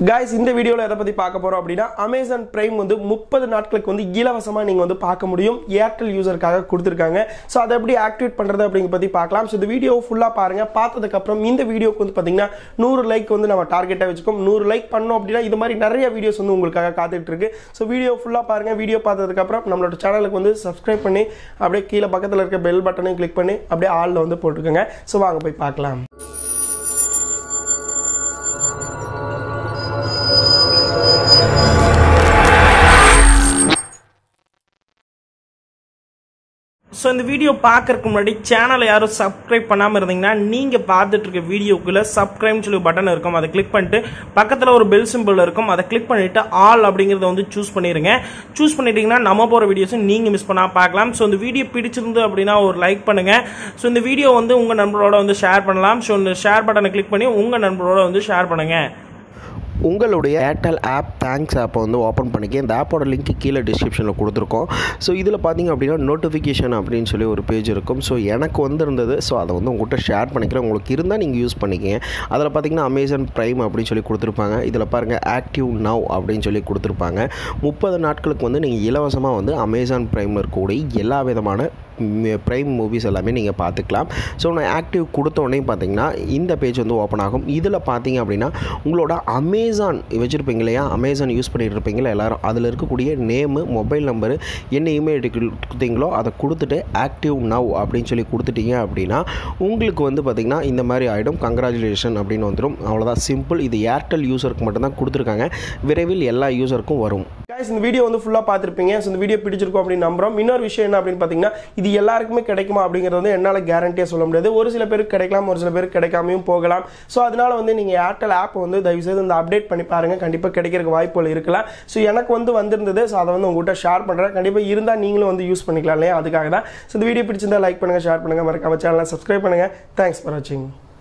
guys இந்த வீடியோவில் எதை பற்றி பார்க்க போகிறோம் அப்படின்னா அமேசான் பிரைம் வந்து முப்பது நாட்களுக்கு வந்து இலவசமாக நீங்கள் வந்து பார்க்க முடியும் ஏர்டெல் யூசருக்காக கொடுத்துருக்காங்க ஸோ அதை எப்படி ஆக்டிவேட் பண்ணுறது அப்படிங்க பற்றி பார்க்கலாம் ஸோ இந்த வீடியோ ஃபுல்லாக பாருங்கள் பார்த்ததுக்கப்புறம் இந்த வீடியோக்கு வந்து பார்த்தீங்கன்னா நூறு லைக் வந்து நம்ம டார்கெட்டாக வச்சுக்கோம் நூறு லைக் பண்ணோம் அப்படின்னா இது மாதிரி நிறைய வீடியோஸ் வந்து உங்களுக்காக காத்துட்டு இருக்கு ஸோ வீடியோ ஃபுல்லாக பாருங்கள் வீடியோ பார்த்ததுக்கப்புறம் நம்மளோட சேனலுக்கு வந்து சப்ஸ்கிரைப் பண்ணி அப்படியே கீழே பக்கத்தில் இருக்க பெல் பட்டனையும் கிளிக் பண்ணி அப்படியே ஆளில் வந்து போட்டுக்கோங்க ஸோ வாங்க போய் பார்க்கலாம் ஸோ இந்த வீடியோ பார்க்கறதுக்கு முன்னாடி சேனலை யாரும் சப்ஸ்கிரைப் பண்ணாமல் இருந்தீங்கன்னா நீங்கள் பார்த்துட்டு இருக்க வீடியோக்குள்ளே சப்ஸ்கிரைப்னு சொல்லி பட்டன் இருக்கும் அதை கிளிக் பண்ணிட்டு பக்கத்தில் ஒரு பெல் சிம்பிள் இருக்கும் அதை கிளிக் பண்ணிவிட்டு ஆல் அப்படிங்கிறத வந்து சூஸ் பண்ணிடுங்க சூஸ் பண்ணிட்டீங்கன்னா நம்ம போகிற வீடியோஸும் நீங்கள் மிஸ் பண்ணால் பார்க்கலாம் ஸோ இந்த வீடியோ பிடிச்சிருந்து அப்படின்னா ஒரு லைக் பண்ணுங்கள் ஸோ இந்த வீடியோ வந்து உங்கள் நண்பரோட வந்து ஷேர் பண்ணலாம் ஸோ இந்த ஷேர் பட்டனை கிளிக் பண்ணி உங்கள் நண்பரோட வந்து ஷேர் பண்ணுங்கள் உங்களுடைய ஏர்டெல் ஆப் தேங்க்ஸ் ஆப்பை வந்து ஓப்பன் பண்ணிக்க இந்த ஆப்போட லிங்க் கீழே டிஸ்கிரிப்ஷனில் கொடுத்துருக்கோம் ஸோ இதில் பார்த்தீங்க அப்படின்னா நோட்டிஃபிகேஷன் அப்படின்னு சொல்லி ஒரு பேஜ் இருக்கும் ஸோ எனக்கு வந்திருந்தது ஸோ அதை வந்து உங்கள்கிட்ட ஷேர் பண்ணிக்கிறேன் உங்களுக்கு இருந்தால் நீங்கள் யூஸ் பண்ணிக்கங்க அதில் பார்த்தீங்கன்னா அமேசான் ப்ரைம் அப்படின்னு சொல்லி கொடுத்துருப்பாங்க இதில் பாருங்கள் ஆக்டிவ் நவ் அப்படின்னு சொல்லி கொடுத்துருப்பாங்க முப்பது நாட்களுக்கு வந்து நீங்கள் இலவசமாக வந்து அமேசான் ப்ரைமில் இருக்கக்கூடிய எல்லா விதமான ப்ரைம் மூவிஸ் எல்லாமே நீங்கள் பார்த்துக்கலாம் ஸோ நான் ஆக்டிவ் கொடுத்த உடனே பார்த்தீங்கன்னா இந்த பேஜ் வந்து ஓப்பன் ஆகும் இதில் பார்த்தீங்க அப்படின்னா உங்களோட அமேசான் வச்சுருப்பீங்க இல்லையா அமேசான் யூஸ் பண்ணிட்டு இருப்பீங்களா எல்லாரும் அதில் இருக்கக்கூடிய நேமு மொபைல் நம்பரு என்ன இமெயில் கொடுத்தீங்களோ அதை கொடுத்துட்டு ஆக்டிவ் நவ் அப்படின்னு சொல்லி கொடுத்துட்டீங்க அப்படின்னா உங்களுக்கு வந்து பார்த்திங்கன்னா இந்த மாதிரி ஆகிடும் கங்க்ராச்சுலேஷன் அப்படின்னு வந்துடும் அவ்வளோதான் சிம்பிள் இது ஏர்டெல் யூசருக்கு மட்டும்தான் கொடுத்துருக்காங்க விரைவில் எல்லா யூசருக்கும் வரும் guys இந்த வீடியோ வந்து ஃபுல்லாக பார்த்துருப்பீங்க ஸோ இந்த வீடியோ பிடிச்சிருக்கும் அப்படின்னு நம்புறோம் இன்னொரு விஷயம் என்ன அப்படின்னு பார்த்தீங்கன்னா இது எல்லாருக்குமே கிடைக்குமா அப்படிங்கிறது வந்து என்னால் கேரண்டியாக சொல்ல முடியாது ஒரு சில பேருக்கு கிடைக்கலாம் ஒரு சில பேருக்கு கிடைக்காமையும் போகலாம் ஸோ அதனால வந்து நீங்கள் ஏர்டெல் ஆப் வந்து தயவுசெய்து இந்த அப்டேட் பண்ணி பாருங்கள் கண்டிப்பாக கிடைக்கிறதுக்கு வாய்ப்புகள் இருக்கலாம் ஸோ எனக்கு வந்து வந்திருந்தது ஸோ அதை வந்து உங்கள்கிட்ட ஷேர் பண்ணுறேன் கண்டிப்பாக இருந்தால் நீங்களும் வந்து யூஸ் பண்ணிக்கலாம் இல்லையா அதுக்காக தான் ஸோ இந்த வீடியோ பிடிச்சிருந்தா லைக் பண்ணுங்கள் ஷேர் பண்ணுங்கள் மறக்காம சேனலை சப்ஸ்கிரைப் பண்ணுங்கள் தேங்க்ஸ் ஃபார் வாட்சிங்